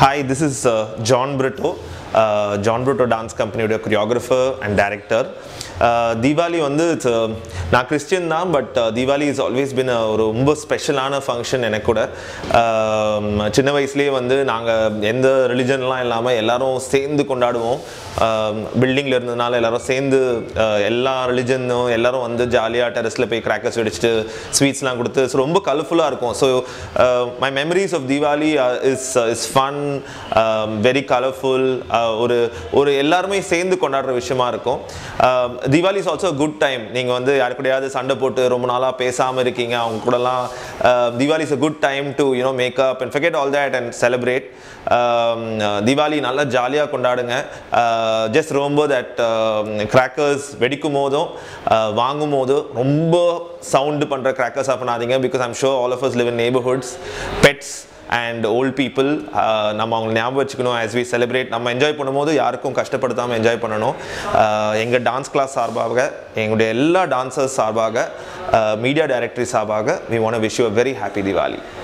Hi, this is uh, John Brito, uh, John Brito dance கம்பெனியோட choreographer and director Deepavali வந்து it's a- நான் Christian தான் but Deepavali is always been ஒரு ரொம்ப ஸ்பெஷலான ஃபங்க்ஷன் எனக்கு கூட Um, சின்ன வயசுலேயே வந்து நாங்கள் எந்த ரிலிஜன்லாம் இல்லாமல் எல்லாரும் சேர்ந்து கொண்டாடுவோம் பில்டிங்கில் இருந்ததுனால எல்லாரும் சேர்ந்து uh, எல்லா ரிலிஜனும் எல்லாரும் வந்து ஜாலியாக டெரஸில் போய் கிராக்கர்ஸ் வெடிச்சிட்டு ஸ்வீட்ஸ்லாம் கொடுத்து so ரொம்ப கலர்ஃபுல்லாக இருக்கும் so my memories of Deepavali is is fun very colourful ஒரு ஒரு எல்லாருமே சேர்ந்து கொண்டாடுற விஷயமா இருக்கும் Deepavali is also good time நீங்கள் வந்து யாரு கூடயாவது சண்டை போட்டு ரொம்ப நாளாக பேசாமல் இருக்கீங்க அவங்க கூடலாம் Deepavali is a good time to you know make up and forget all that and celebrate Deepavali நல்லா ஜாலியாக கொண்டாடுங்க ஜஸ்ட் ரொம்ப தட் கிராக்கர்ஸ் வெடிக்கும் போதும் uh, வாங்கும் போதும் ரொம்ப சவுண்டு பண்ணுற கிராக்கர்ஸாக பண்ணாதீங்க because I'm sure all of us live in நeighborhoods பெட்ஸ் அண்ட் ஓல்ட் பீப்புள் நம்ம அவங்க ஞாபகம் வச்சுக்கணும் ஆஸ் வி செலிப்ரேட் நம்ம என்ஜாய் பண்ணும்போது யாருக்கும் கஷ்டப்படுத்தாமல் என்ஜாய் பண்ணணும் எங்கள் டான்ஸ் கிளாஸ் சார்பாக எங்களுடைய எல்லா டான்சர்ஸ் சார்பாக மீடியா டைரக்டரி சார்பாக we want wish you very happy Diwali